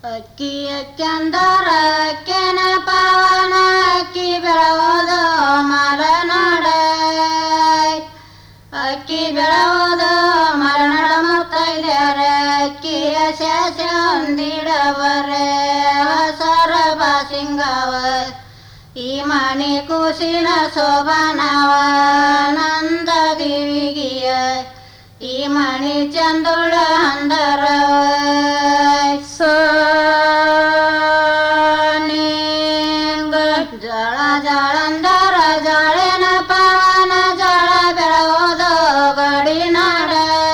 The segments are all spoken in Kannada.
ಅಕ್ಕಿ ಅಕ್ಕಂದರ ಅಕ್ಕೆನ ಪವನ ಅಕ್ಕಿ ಬೆಳವುದು ಮಲೆನಾಡ ಅಕ್ಕಿ ಬೆಳವುದು ಮಲೆನಾಡ ಮುತ್ತೈದ್ಯಾರ ಅಕ್ಕಿಯ ಶಾಸ ಹೊಂದಿಡವರೆ ಹೊಸರ ಬಾಸಿಂಗವ ಈ ಮಣಿ ಕುಸಿನ ಶೋಭನವ ನಂದ ದೇವಿಗಿಯ ಈ ಮಣಿ ಚಂದುಳ ಅಂದರ ಸೋನಿಂಗ ಜಳ ಜಳಂದರ ಜಳನ ಪವನ ಜಳ ಬೆಳಗೋದು ಗಡಿನಾಡ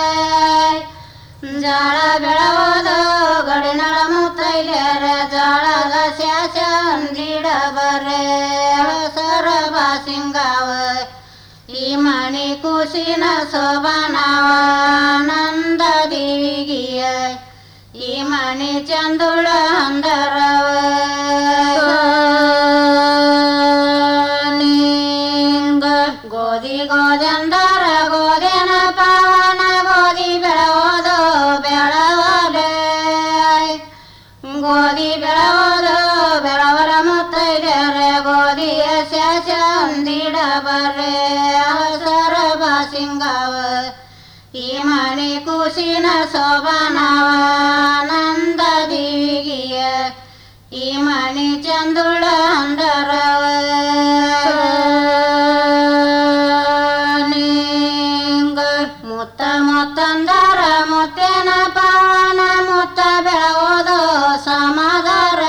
ಜಳ ಬೆಳಗೋದು ಗಡಿನಾಡ ಮುತ್ತೈಲ್ಯರ ಜಳದ ಸ್ಯಾಸ ಹೊಂದಿಡಬರೆ ಹೊಸರ ಬಾಸಿಂಗವ ಈ ಮಣಿ ಕುಸಿನ ಶೋಭನವ ನಂದ ದೇವಿಗಿಯ ಈ ಮಣಿ ಚಂದುಳ ಅಂದರವ ನಿಂಗ ಗೋಧಿ ಗೋದಂದರ ಗೋದಿನ ಪವನ ಗೋಧಿ ಬೆಳಗೋದು ಬೆಳವಲೆ ಗೋಧಿ ಬೆಳಗೋದು ಬೆಳವರ ಮುತ್ತೈದೆರೆ ಗೋಧಿಯ ಸ್ಯಾಸ ಹೊಂದಿಡಬರೆ ಹೊಸರ ಬಾಸಿಂಗವ ಈ ಮಣಿ ಕುಸಿನ ಶೋಭನವ ನಂದ ದೇವಿಗಿಯ ಈ ಮಣಿ ಚಂದುಳ ಅಂದರವ ನಿಂಗ ಮುತ್ತ ಮುತ್ತಂದರ ಮುತ್ತೇನ ಪವನ ಮುತ್ತ ಬೆಳಗೋದು ಸಮಾದರ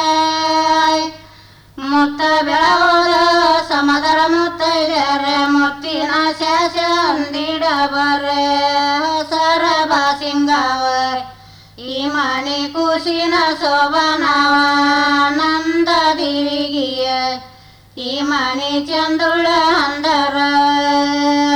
ಮುತ್ತ ಬೆಳಗೋದ ಸಮದರ ಮುತ್ತೈದೆರೆ ಮುತ್ತಿನ ಶಾಸ ಹೊಂದಿಡಬರೆ ಹೊಸರ ಬಾಸಿಂಗವ ಈ ಮಣಿ ಕುಸಿನ ಶೋಭನವ ನಂದ ದೇವಿಗಿಯ ಈ ಮಣಿ ಚಂದುಳ ಅಂದರ